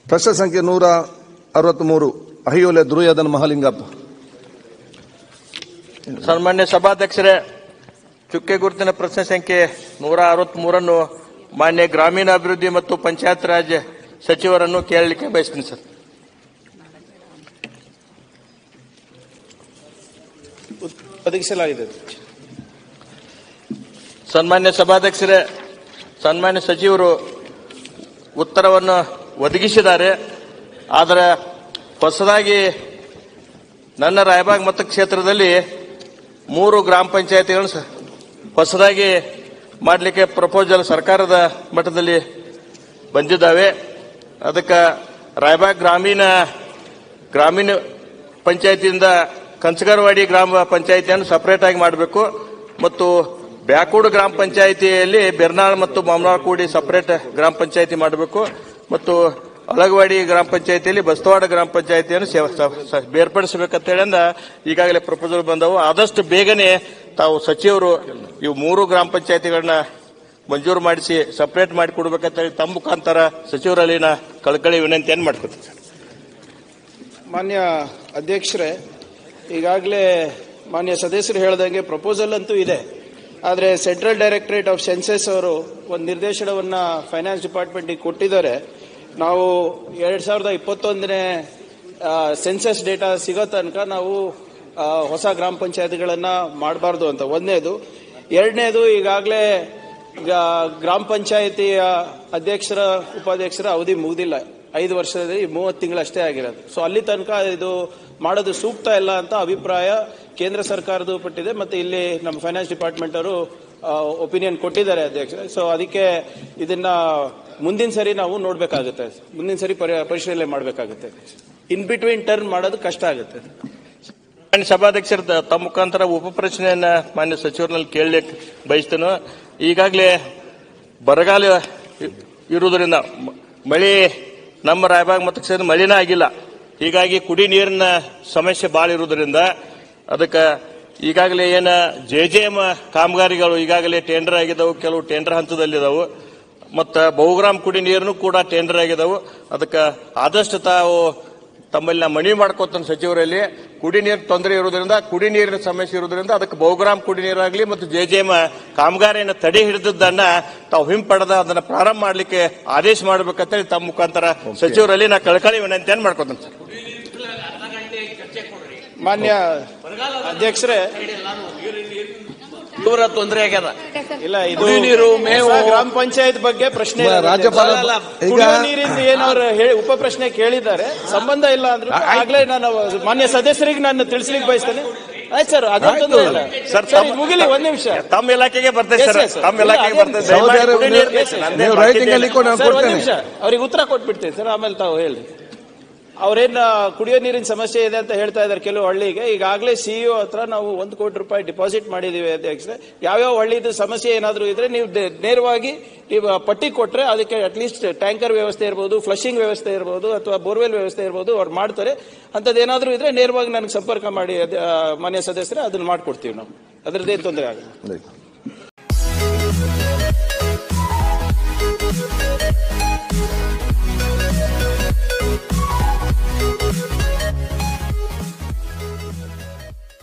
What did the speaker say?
ಪ್ರಶ್ನೆ ಸಂಖ್ಯೆ ನೂರ ಅರವತ್ಮೂರು ಅಹಿಯೋಲೆ ದುರ್ಯೋಧನ ಮಹಾಲಿಂಗಪ್ಪ ಸನ್ಮಾನ್ಯ ಸಭಾಧ್ಯಕ್ಷರೇ ಚುಕ್ಕೆ ಗುರುತಿನ ಪ್ರಶ್ನೆ ಸಂಖ್ಯೆ ನೂರ ಅರವತ್ಮೂರನ್ನು ಮಾನ್ಯ ಗ್ರಾಮೀಣಾಭಿವೃದ್ಧಿ ಮತ್ತು ಪಂಚಾಯತ್ ರಾಜ್ ಸಚಿವರನ್ನು ಕೇಳಲಿಕ್ಕೆ ಬಯಸ್ತೀನಿ ಸರ್ ಒದಗಿಸಲಾಗಿದೆ ಸನ್ಮಾನ್ಯ ಸಭಾಧ್ಯಕ್ಷರೇ ಸನ್ಮಾನ್ಯ ಸಚಿವರು ಉತ್ತರವನ್ನು ಒದಗಿಸಿದ್ದಾರೆ ಆದರೆ ಹೊಸದಾಗಿ ನನ್ನ ರಾಯಬಾಗ್ ಮತಕ್ಷೇತ್ರದಲ್ಲಿ ಮೂರು ಗ್ರಾಮ ಪಂಚಾಯತಿಗಳನ್ನು ಸ- ಹೊಸದಾಗಿ ಮಾಡಲಿಕ್ಕೆ ಪ್ರಪೋಸಲ್ ಸರ್ಕಾರದ ಮಟ್ಟದಲ್ಲಿ ಬಂದಿದ್ದಾವೆ ಅದಕ್ಕೆ ರಾಯಬಾಗ್ ಗ್ರಾಮೀಣ ಗ್ರಾಮೀಣ ಪಂಚಾಯತಿಯಿಂದ ಕಂಚಗರವಾಡಿ ಗ್ರಾಮ ಪಂಚಾಯತಿಯನ್ನು ಸಪರೇಟ್ ಆಗಿ ಮಾಡಬೇಕು ಮತ್ತು ಬ್ಯಾಕೂಡು ಗ್ರಾಮ ಪಂಚಾಯತಿಯಲ್ಲಿ ಬೆರ್ನಾಳ್ ಮತ್ತು ಮಾಮನಾಳ್ ಕೂಡಿ ಸಪರೇಟ್ ಗ್ರಾಮ ಪಂಚಾಯತಿ ಮಾಡಬೇಕು ಮತ್ತು ಅಳಗವಾಡಿ ಗ್ರಾಮ ಪಂಚಾಯತಿಯಲ್ಲಿ ಬಸ್ತವಾಡ ಗ್ರಾಮ ಪಂಚಾಯತಿಯನ್ನು ಸೇವ- ಸ- ಸ- ಬೇರ್ಪಡಿಸಬೇಕಂತೇಳಿ ಅಂದ ಈಗಾಗಲೇ ಪ್ರಪೋಸಲ್ ಬಂದವು ಆದಷ್ಟು ಬೇಗನೆ ತಾವು ಸಚಿವರು ಇವು ಮೂರು ಗ್ರಾಮ ಪಂಚಾಯತಿಗಳನ್ನ ಮಂಜೂರು ಮಾಡಿಸಿ ಸಪರೇಟ್ ಮಾಡಿ ಕೊಡ್ಬೇಕಂತೇಳಿ ತಮ್ಮ ಮುಖಾಂತರ ಸಚಿವರಲ್ಲಿನ ಕಳಕಳಿ ವಿನಂತಿಯನ್ನು ಮಾಡ್ಕೊತೀನಿ ಸರ್. ಮಾನ್ಯ ಅಧ್ಯಕ್ಷರೇ ಈಗಾಗಲೇ ಮಾನ್ಯ ಸದಸ್ಯರು ಹೇಳ್ದಂಗೆ ಪ್ರಪೋಸಲ್ ಅಂತೂ ಇದೆ ಆದರೆ ಸೆಂಟ್ರಲ್ ಡೈರೆಕ್ಟರೇಟ್ ಆಫ್ ಸೆನ್ಸಸ್ ಅವರು ಒಂದು ನಿರ್ದೇಶನವನ್ನು ಫೈನಾನ್ಸ್ ಡಿಪಾರ್ಟ್ಮೆಂಟಿಗೆ ಕೊಟ್ಟಿದ್ದಾರೆ ನಾವು ಎರಡು ಸಾವಿರದ ಇಪ್ಪತ್ತೊಂದನೇ ಸೆನ್ಸಸ್ ಡೇಟಾ ಸಿಗೋ ತನಕ ನಾವು ಆ, ಹೊಸ ಗ್ರಾಮ ಪಂಚಾಯತಿಗಳನ್ನು ಮಾಡಬಾರ್ದು ಅಂತ ಒಂದನೇದು ಎರಡನೇದು ಈಗಾಗಲೇ ಗ್ರಾಮ ಪಂಚಾಯತಿಯ ಅಧ್ಯಕ್ಷರ ಉಪಾಧ್ಯಕ್ಷರ ಅವಧಿ ಮುಗಿದಿಲ್ಲ ಐದು ವರ್ಷದಲ್ಲಿ ಮೂವತ್ತು ತಿಂಗಳಷ್ಟೇ ಆಗಿರೋದು ಸೊ ಅಲ್ಲಿ ತನಕ ಇದು ಮಾಡೋದು ಸೂಕ್ತ ಇಲ್ಲ ಅಂತ ಅಭಿಪ್ರಾಯ ಕೇಂದ್ರ ಸರ್ಕಾರದ ಪಟ್ಟಿದೆ ಮತ್ತೆ ಇಲ್ಲಿ ನಮ್ಮ ಫೈನಾನ್ಸ್ ಡಿಪಾರ್ಟ್ಮೆಂಟ್ ಅವರು ಒಪಿನಿಯನ್ ಕೊಟ್ಟಿದ್ದಾರೆ ಅಧ್ಯಕ್ಷ ಸೊ ಅದಕ್ಕೆ ಇದನ್ನ ಮುಂದಿನ ಸರಿ ನಾವು ನೋಡ್ಬೇಕಾಗುತ್ತೆ ಮುಂದಿನ ಸರಿ ಪರಿ- ಪರಿಶೀಲನೆ ಮಾಡಬೇಕಾಗುತ್ತೆ ಇನ್ ಬಿಟ್ವೀನ್ ಟರ್ನ್ ಮಾಡೋದು ಕಷ್ಟ ಆಗುತ್ತೆ ಮಾನ್ಯ ಸಭಾಧ್ಯಕ್ಷರ ತ- ತಮ್ಮ ಮುಖಾಂತರ ಉಪ ಪ್ರಶ್ನೆಯನ್ನ ಮಾನ್ಯ ಸಚಿವರಲ್ಲಿ ಕೇಳಲಿಕ್ಕೆ ಬಯಸ್ತೇನೆ ಈಗಾಗಲೇ ಬರಗಾಲ ಇ- ಇರುವುದರಿಂದ ಮ- ಮಳೆ ನಮ್ಮ ರಾಯಬಾಗ್ ಮತಕ್ಷೇತ್ರ ಮಳೆನೇ ಆಗಿಲ್ಲ ಹೀಗಾಗಿ ಕುಡಿ ನೀರಿನ ಸಮಸ್ಯೆ ಭಾಳ ಇರುವುದರಿಂದ ಅದಕ್ಕೆ ಈಗಾಗಲೇ ಏನ ಜೆ ಜೆ ಎಂ ಕಾಮಗಾರಿಗಳು ಈಗಾಗಲೇ ಟೆಂಡರ್ ಆಗಿದ್ದಾವೆ ಕೆಲವು ಟೆಂಡರ್ ಹಂತದಲ್ಲಿದ್ದಾವೆ ಮತ್ತು ಬಹುಗ್ರಾಮ್ ಕುಡಿ ನೀರನ್ನು ಕೂಡ ಟೆಂಡರ್ ಆಗಿದ್ದಾವೆ ಅದಕ್ಕೆ ಆದಷ್ಟು ತಾವು ತಮ್ಮಲ್ಲಿ ನಾ ಮನವಿ ಮಾಡ್ಕೋತಾನೆ ಸಚಿವರಲ್ಲಿ ಕುಡಿ ನೀರು ತೊಂದರೆ ಇರುವುದರಿಂದ ಕುಡಿ ನೀರಿನ ಸಮಸ್ಯೆ ಇರುವುದರಿಂದ ಅದಕ್ಕೆ ಬಹುಗ್ರಾಮ್ ಕುಡಿ ನೀರಾಗಲಿ ಮತ್ತು ಜೆ ಜೆ ಎಂ ಕಾಮಗಾರಿಯನ್ನು ತಡೆ ಹಿಡಿದದ್ದನ್ನ ತಾವು ಹಿಂಪಡೆದ ಅದನ್ನ ಪ್ರಾರಂಭ ಮಾಡಲಿಕ್ಕೆ ಆದೇಶ ಮಾಡಬೇಕಂತೇಳಿ ತಮ್ಮ ಮುಖಾಂತರ ಸಚಿವರಲ್ಲಿ ನಾ ಕಳಕಳಿ ವಿನಂತಿಯನ್ನು ಮಾಡ್ಕೋತಾನೆ ಸರ್ ಮಾನ್ಯ ಅಧ್ಯಕ್ಷರೇ ತೀವ್ರ ತೊಂದರೆ ಆಗ್ಯದ ಇಲ್ಲ ಇದು ಕುಡಿ ನೀರು, ಮೇವು. ಹೊಸ ಗ್ರಾಮ ಪಂಚಾಯತ್ ಬಗ್ಗೆ ಪ್ರಶ್ನೆ ಇಲ್ಲ. ರಾಜ್ಯಪಾಲ ಅಲ್ಲ, ಈಗ ಕುಡಿಯೋ ನೀರಿಂದ ಏನವ್ರು ಹೇಳಿ ಉಪ ಪ್ರಶ್ನೆ ಕೇಳಿದ್ದಾರೆ ಸಂಬಂಧ ಇಲ್ಲ ಅಂದ್ರೆ ಆಗ್ಲೇ ನಾನು ಮಾನ್ಯ ಸದಸ್ಯರಿಗೆ ನಾನು ತಿಳಿಸ್ಲಿಕ್ಕೆ ಬಯಸ್ತೇನೆ ಆಯ್ತು ಸರ್ ಅದೇ ತೊಂದ್ರೆ ಇಲ್ಲ ಸರ್, ಸರ್ ಇದು ಮುಗಿಲಿ ಒಂದ್ ನಿಮಿಷ ತಮ್ಮ ಇಲಾಖೆಗೆ ಬರ್ತೇವೆ Yes, ಸರ್ yes, sir. ತಮ್ಮ ಇಲಾಖೆಗೆ ಇಲ್ಲ, ಬರ್ತೇವೆ ಅದೇನು ದಯಮಾಡಿ ಸಹೋದರ ಕುಡಿ ನೀರು ಬೇಕು. ನಂದೇನು ನೀವು ಬಾಕಿ ರೈಟಿಂಗ್ ಅಲ್ಲಿ ಇಲ್ಲ. ಕೊಡಿ ನಾನು ಸರ್ ಒಂದ್ ಕೊಡ್ತೇನೆ ನಿಮಿಷ ಅವ್ರಿಗೆ ಉತ್ತರ ಕೊಟ್ಬಿಡ್ತೀನಿ ಸರ್ ಆಮೇಲೆ ತಾವು ಹೇಳಿ ಅವ್ರೇನ್ ಕುಡಿಯೋ ನೀರಿನ ಸಮಸ್ಯೆ ಇದೆ ಅಂತ ಹೇಳ್ತಾ ಇದ್ದಾರೆ ಕೆಲವು ಹಳ್ಳಿಗೆ ಈಗಾಗಲೇ ಸಿಇಒ ಹತ್ರ ನಾವು ಒಂದು ಕೋಟಿ ರೂಪಾಯಿ ಡಿಪಾಸಿಟ್ ಮಾಡಿದೀವಿ ಅಧ್ಯಕ್ಷರೇ ಯಾವ್ಯಾವ ಹಳ್ಳಿದು ಸಮಸ್ಯೆ ಏನಾದರೂ ಇದ್ರೆ ನೀವು ದೇ- ನೇರವಾಗಿ ನೀವು ಪಟ್ಟಿ ಕೊಟ್ರೆ ಅದಕ್ಕೆ ಅಟ್ಲೀಸ್ಟ್ ಟ್ಯಾಂಕರ್ ವ್ಯವಸ್ಥೆ ಇರ್ಬೋದು ಫ್ಲಶಿಂಗ್ ವ್ಯವಸ್ಥೆ ಇರ್ಬೋದು ಅಥವಾ ಬೋರ್ವೆಲ್ ವ್ಯವಸ್ಥೆ ಇರ್ಬೋದು ಅವ್ರು ಮಾಡ್ತಾರೆ ಅಂಥದ್ದು ಏನಾದರೂ ಇದ್ರೆ ನೇರವಾಗಿ ನನಗೆ ಸಂಪರ್ಕ ಮಾಡಿ ಅದ್- ಆ, ಮಾನ್ಯ ಸದಸ್ಯರೇ ಅದನ್ನ ಮಾಡ್ಕೊಡ್ತೀವಿ ನಾವು ಅದರದ್ದೇನು ತೊಂದರೆ ಆಗಲ್ಲ ಆಯ್ತು.